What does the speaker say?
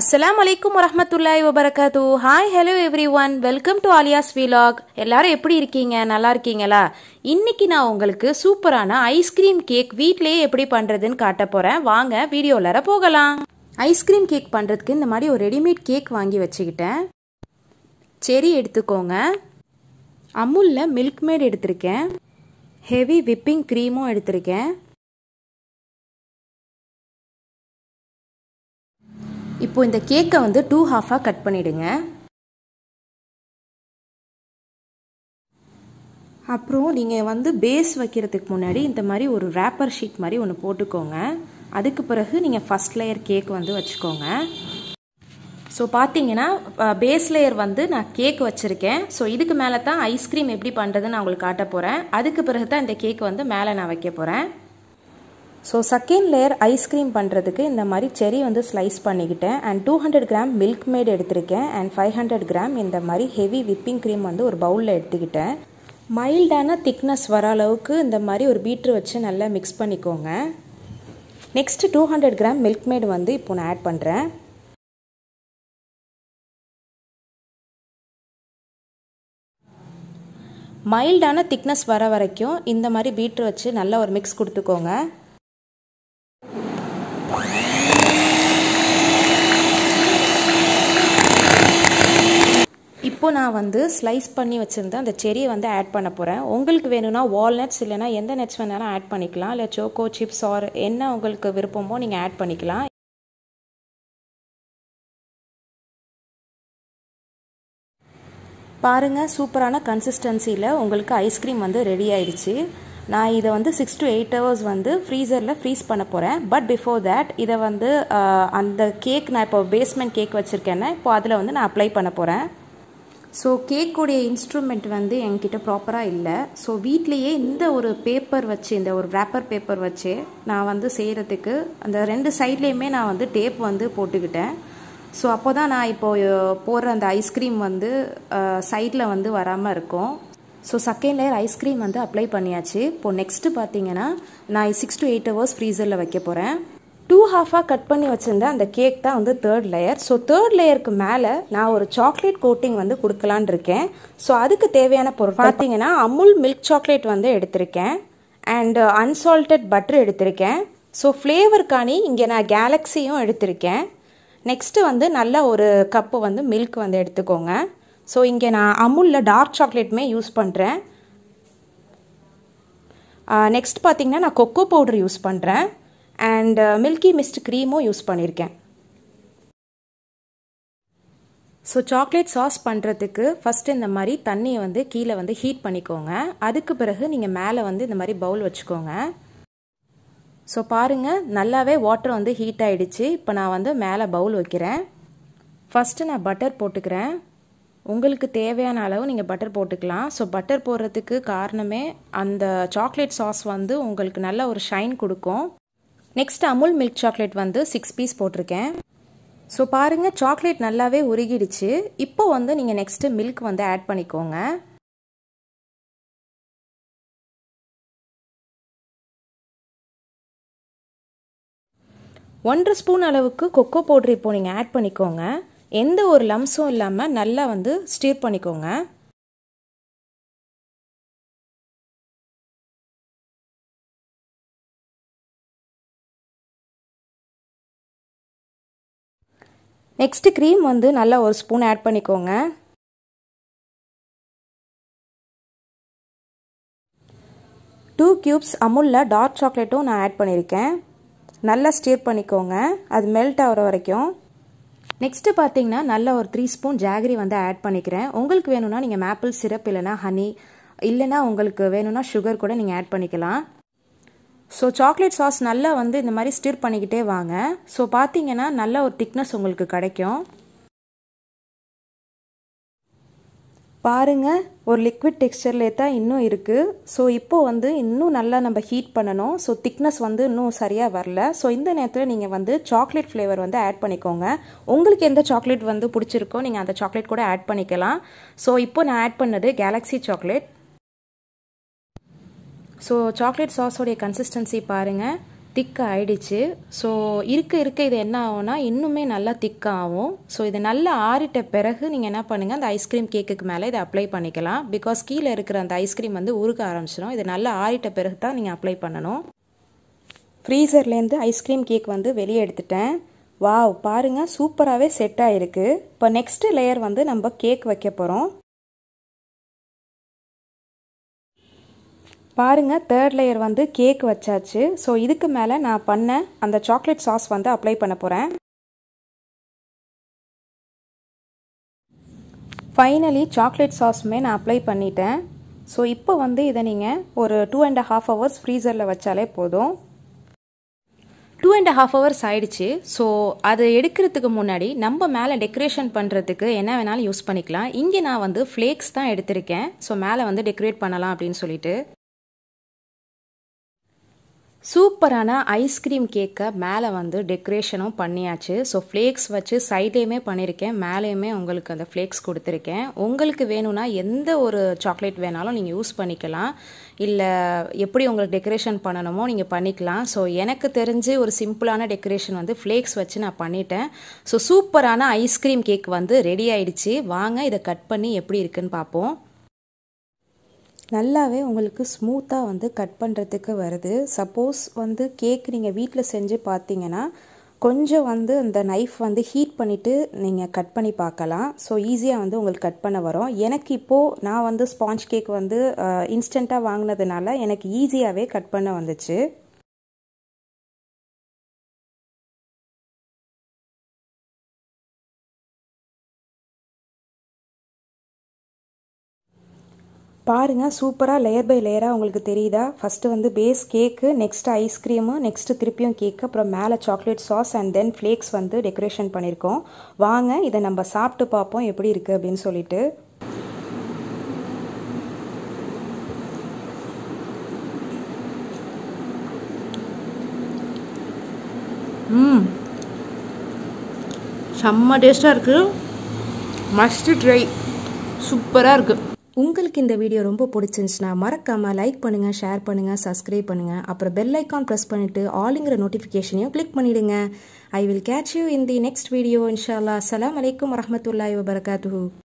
அஸ்ஸலாம் வலைக்கும் வரமத்துல்லாய் வபரகாத்து hi hello everyone welcome to Aliya's vlog எல்லாரும் எப்படி இருக்கீங்க நல்லா இருக்கீங்களா இன்னைக்கு நான் உங்களுக்கு சூப்பரான ஐஸ்கிரீம் கேக் வீட்லயே எப்படி பண்றதுன்னு காட்ட போறேன் வாங்க வீடியோலர போகலாம் ஐஸ்கிரீம் கேக் பண்றதுக்கு இந்த மாதிரி ஒரு ரெடிமேட் கேக் வாங்கி வச்சுக்கிட்டேன் செரி எடுத்துக்கோங்க அமுலில் மில்க் மேட் எடுத்திருக்கேன் ஹெவி விப்பிங் க்ரீமும் எடுத்திருக்கேன் இப்போ இந்த கேக்கை வந்து டூ ஹாஃபாக கட் பண்ணிவிடுங்க அப்புறம் நீங்கள் வந்து பேஸ் வைக்கிறதுக்கு முன்னாடி இந்த மாதிரி ஒரு ரேப்பர் ஷீட் மாதிரி ஒன்று போட்டுக்கோங்க அதுக்கு பிறகு நீங்கள் ஃபஸ்ட் லேயர் கேக் வந்து வச்சுக்கோங்க ஸோ பார்த்தீங்கன்னா பேஸ் லேயர் வந்து நான் கேக் வச்சுருக்கேன் ஸோ இதுக்கு மேலே தான் ஐஸ்கிரீம் எப்படி பண்ணுறதுன்னு நான் உங்களுக்கு காட்ட போகிறேன் அதுக்கு பிறகு தான் இந்த கேக் வந்து மேலே நான் வைக்க போகிறேன் ஸோ செகண்ட் லேயர் ஐஸ்கிரீம் பண்ணுறதுக்கு இந்த மாதிரி செரி வந்து ஸ்லைஸ் பண்ணிக்கிட்டேன் and two hundred gram Milkmaid எடுத்திருக்கேன் அண்ட் ஃபைவ் ஹண்ட்ரட் கிராம் இந்த மாதிரி ஹெவி விப்பிங் க்ரீம் வந்து ஒரு பவுலில் எடுத்துக்கிட்டேன் மைல்டான திக்னஸ் வர அளவுக்கு இந்த மாதிரி ஒரு பீட்ரு வச்சு நல்லா மிக்ஸ் பண்ணிக்கோங்க next two hundred gram Milkmaid வந்து இப்போ நான் ஆட் பண்ணுறேன் மைல்டான திக்னஸ் வர வரைக்கும் இந்த மாதிரி பீட்ரு வச்சு நல்லா ஒரு மிக்ஸ் கொடுத்துக்கோங்க இப்போ நான் வந்து ஸ்லைஸ் பண்ணி வச்சுருந்தேன் அந்த செரியை வந்து ஆட் பண்ண போகிறேன் உங்களுக்கு வேணும்னா வால்நட்ஸ் இல்லைனா எந்த நட்ஸ் வேணாலும் ஆட் பண்ணிக்கலாம் இல்லை சோக்கோ சிப்ஸ் ஆர் என்ன உங்களுக்கு விருப்பமோ நீங்கள் ஆட் பண்ணிக்கலாம் பாருங்கள் சூப்பரான கன்சிஸ்டன்சியில் உங்களுக்கு ஐஸ்கிரீம் வந்து ரெடி ஆயிடுச்சு நான் இதை வந்து சிக்ஸ் டு எயிட் ஹவர்ஸ் வந்து ஃப்ரீசரில் ஃப்ரீஸ் பண்ண போகிறேன் பட் பிஃபோர் தேட் இதை வந்து அந்த கேக் நான் இப்போ பேஸ்மெண்ட் கேக் வச்சுருக்கேன்னா இப்போ அதில் வந்து நான் அப்ளை பண்ண போகிறேன் ஸோ கேக்குடைய இன்ஸ்ட்ருமெண்ட் வந்து என்கிட்ட ப்ராப்பராக இல்லை ஸோ வீட்லேயே இந்த ஒரு பேப்பர் வச்சு இந்த ஒரு ரேப்பர் பேப்பர் வச்சு நான் வந்து செய்கிறதுக்கு அந்த ரெண்டு சைட்லேயுமே நான் வந்து டேப் வந்து போட்டுக்கிட்டேன் ஸோ அப்போ தான் நான் இப்போ போடுற அந்த ஐஸ்கிரீம் வந்து சைடில் வந்து வராமல் இருக்கும் ஸோ செகண்ட் லேயர் ஐஸ்கிரீம் வந்து அப்ளை பண்ணியாச்சு இப்போ நெக்ஸ்ட்டு பார்த்தீங்கன்னா நான் சிக்ஸ் டு எயிட் ஹவர்ஸ் ஃப்ரீசரில் வைக்க போகிறேன் டூ ஹாஃபாக கட் பண்ணி வச்சுருந்த அந்த கேக் தான் வந்து தேர்ட் லேயர் ஸோ தேர்ட் லேயருக்கு மேலே நான் ஒரு சாக்லேட் கோட்டிங் வந்து கொடுக்கலான் இருக்கேன் ஸோ அதுக்கு தேவையான பொருள் பார்த்தீங்கன்னா அமுல் மில்க் சாக்லேட் வந்து எடுத்திருக்கேன் அண்ட் அன்சால்டட் பட்டர் எடுத்திருக்கேன் ஸோ ஃப்ளேவருக்கானி இங்கே நான் கேலக்ஸியும் எடுத்திருக்கேன் நெக்ஸ்ட்டு வந்து நல்ல ஒரு கப்பு வந்து மில்க் வந்து எடுத்துக்கோங்க ஸோ இங்கே நான் அமுலில் டார்க் சாக்லேட்டுமே யூஸ் பண்ணுறேன் நெக்ஸ்ட் பார்த்திங்கன்னா நான் கொக்கோ பவுடர் யூஸ் பண்ணுறேன் அண்ட் மில்கி மிஸ்ட் க்ரீமும் யூஸ் பண்ணியிருக்கேன் ஸோ சாக்லேட் சாஸ் பண்ணுறதுக்கு ஃபஸ்ட்டு இந்த மாதிரி தண்ணியை வந்து கீழே வந்து ஹீட் பண்ணிக்கோங்க அதுக்கு பிறகு நீங்கள் மேலே வந்து இந்த மாதிரி பவுல் வச்சுக்கோங்க ஸோ பாருங்கள் நல்லாவே வாட்டர் வந்து ஹீட் ஆகிடுச்சு இப்போ நான் வந்து மேலே பவுல் வைக்கிறேன் ஃபஸ்ட்டு நான் பட்டர் போட்டுக்கிறேன் உங்களுக்கு தேவையான அளவு நீங்கள் பட்டர் போட்டுக்கலாம் ஸோ பட்டர் போடுறதுக்கு காரணமே அந்த சாக்லேட் சாஸ் வந்து உங்களுக்கு நல்ல ஒரு ஷைன் கொடுக்கும் நெக்ஸ்ட் அமுல் மில்க் சாக்லேட் வந்து சிக்ஸ் பீஸ் போட்டிருக்கேன் ஸோ பாருங்கள் சாக்லேட் நல்லாவே உருகிடுச்சு இப்போ வந்து நீங்கள் நெக்ஸ்ட்டு மில்க் வந்து ஆட் பண்ணிக்கோங்க ஒன்றரை ஸ்பூன் அளவுக்கு கொக்கோ பவுட்ரு இப்போ நீங்கள் ஆட் பண்ணிக்கோங்க எந்த ஒரு லம்ஸும் இல்லாமல் நல்லா வந்து ஸ்டீர் பண்ணிக்கோங்க நெக்ஸ்ட்டு க்ரீம் வந்து நல்லா ஒரு ஸ்பூன் ஆட் பண்ணிக்கோங்க டூ க்யூப்ஸ் அமுலில் டார்க் சாக்லேட்டும் நான் ஆட் பண்ணியிருக்கேன் நல்லா ஸ்டீர் பண்ணிக்கோங்க அது மெல்ட் ஆகிற வரைக்கும் நெக்ஸ்ட்டு பார்த்தீங்கன்னா நல்ல ஒரு த்ரீ ஸ்பூன் ஜாகரி வந்து ஆட் பண்ணிக்கிறேன் உங்களுக்கு வேணும்னா நீங்கள் மேப்பிள் சிரப் இல்லைனா ஹனி இல்லைனா உங்களுக்கு வேணும்னா சுகர் கூட நீங்கள் ஆட் பண்ணிக்கலாம் ஸோ சாக்லேட் சாஸ் நல்லா வந்து இந்த மாதிரி ஸ்டிர் பண்ணிக்கிட்டே வாங்க ஸோ பார்த்தீங்கன்னா நல்ல ஒரு திக்னஸ் உங்களுக்கு கிடைக்கும் பாருங்கள் ஒரு லிக்விட் டெக்ஸ்டர்லேயே தான் இன்னும் இருக்குது ஸோ இப்போது வந்து இன்னும் நல்லா நம்ம ஹீட் பண்ணணும் ஸோ திக்னஸ் வந்து இன்னும் சரியாக வரல ஸோ இந்த நேரத்தில் நீங்கள் வந்து சாக்லேட் ஃப்ளேவர் வந்து ஆட் பண்ணிக்கோங்க உங்களுக்கு எந்த சாக்லேட் வந்து பிடிச்சிருக்கோ நீங்கள் அந்த சாக்லேட் கூட ஆட் பண்ணிக்கலாம் ஸோ இப்போ நான் ஆட் பண்ணது கேலக்ஸி சாக்லேட் ஸோ சாக்லேட் சாஸோடைய கன்சிஸ்டன்சி பாருங்கள் திக்காக ஆயிடுச்சு ஸோ இருக்க இருக்க இது என்ன ஆகும்னா இன்னுமே நல்லா திக்காக ஆகும் ஸோ இது நல்லா ஆறிட்ட பிறகு நீங்கள் என்ன பண்ணுங்கள் அந்த ஐஸ்கிரீம் கேக்குக்கு மேலே இதை அப்ளை பண்ணிக்கலாம் பிகாஸ் கீழே இருக்கிற அந்த ஐஸ்கிரீம் வந்து உருக ஆரம்பிச்சிடும் இது நல்லா ஆறிட்ட பிறகு தான் நீங்கள் அப்ளை பண்ணணும் ஃப்ரீசர்லேருந்து ஐஸ்கிரீம் கேக் வந்து வெளியே எடுத்துட்டேன் வாவ் பாருங்கள் சூப்பராகவே செட் ஆகிருக்கு இப்போ நெக்ஸ்ட் லேயர் வந்து நம்ம கேக் வைக்க போகிறோம் பாருங்கள் தேர்ட் லேயர் வந்து கேக் வச்சாச்சு ஸோ இதுக்கு மேலே நான் பண்ண அந்த சாக்லேட் சாஸ் வந்து அப்ளை பண்ண போகிறேன் ஃபைனலி சாக்லேட் சாஸுமே நான் அப்ளை பண்ணிட்டேன் ஸோ இப்போ வந்து இதை நீங்கள் ஒரு டூ அண்ட் ஹாஃப் ஹவர்ஸ் ஃப்ரீசரில் வச்சாலே போதும் டூ அண்ட் ஹாஃப் ஹவர்ஸ் ஆயிடுச்சு ஸோ அதை எடுக்கிறதுக்கு முன்னாடி நம்ம மேலே டெக்கரேஷன் பண்ணுறதுக்கு என்ன வேணாலும் யூஸ் பண்ணிக்கலாம் இங்கே நான் வந்து ஃப்ளேக்ஸ் தான் எடுத்திருக்கேன் ஸோ மேலே வந்து டெக்கரேட் பண்ணலாம் அப்படின்னு சொல்லிட்டு சூப்பரான ஐஸ்கிரீம் கேக்கை மேலே வந்து டெக்கரேஷனும் பண்ணியாச்சு ஸோ ஃப்ளேக்ஸ் வச்சு சைட்லேயுமே பண்ணியிருக்கேன் மேலேயுமே உங்களுக்கு அந்த ஃப்ளேக்ஸ் கொடுத்துருக்கேன் உங்களுக்கு வேணும்னா எந்த ஒரு சாக்லேட் வேணாலும் நீங்கள் யூஸ் பண்ணிக்கலாம் இல்லை எப்படி உங்களுக்கு டெக்கரேஷன் பண்ணணுமோ நீங்கள் பண்ணிக்கலாம் ஸோ எனக்கு தெரிஞ்சு ஒரு சிம்பிளான டெக்கரேஷன் வந்து ஃப்ளேக்ஸ் வச்சு நான் பண்ணிட்டேன் ஸோ சூப்பரான ஐஸ்கிரீம் கேக் வந்து ரெடி ஆயிடுச்சு வாங்க இதை கட் பண்ணி எப்படி இருக்குன்னு பார்ப்போம் நல்லாவே உங்களுக்கு ஸ்மூத்தாக வந்து கட் பண்ணுறதுக்கு வருது சப்போஸ் வந்து கேக் நீங்கள் வீட்டில் செஞ்சு பார்த்தீங்கன்னா கொஞ்சம் வந்து அந்த நைஃப் வந்து ஹீட் பண்ணிவிட்டு நீங்கள் கட் பண்ணி பார்க்கலாம் ஸோ ஈஸியாக வந்து உங்களுக்கு கட் பண்ண வரும் எனக்கு இப்போது நான் வந்து ஸ்பாஞ்ச் கேக் வந்து இன்ஸ்டண்ட்டாக வாங்கினதுனால எனக்கு ஈஸியாகவே கட் பண்ண வந்துச்சு பாருங்கள் சூப்பராக லேயர் பை லேயராக உங்களுக்கு தெரியுதா ஃபஸ்ட்டு வந்து base cake next ice cream next திருப்பியும் கேக்கு அப்புறம் மேலே chocolate sauce and then flakes வந்து டெக்கரேஷன் பண்ணியிருக்கோம் வாங்க இதை நம்ம சாப்பிட்டு பார்ப்போம் எப்படி இருக்குது அப்படின்னு சொல்லிட்டு ம் செம்ம டேஸ்ட்டாக இருக்குது மஸ்ட் ட்ரை சூப்பராக இருக்குது உங்களுக்கு இந்த வீடியோ ரொம்ப பிடிச்சிருந்துச்சுன்னா மறக்காமல் லைக் பண்ணுங்கள் ஷேர் பண்ணுங்கள் சப்ஸ்கிரைப் பண்ணுங்கள் அப்புறம் பெல் ஐக்கான் ப்ரெஸ் பண்ணிவிட்டு ஆளுங்கிற நோட்டிஃபிகேஷனையும் கிளிக் பண்ணிவிடுங்க I will catch you in the next video இன்ஷால்லா அஸ்லாம் வலைக்கம் வரமத்துல்லாய் வபரகாத்து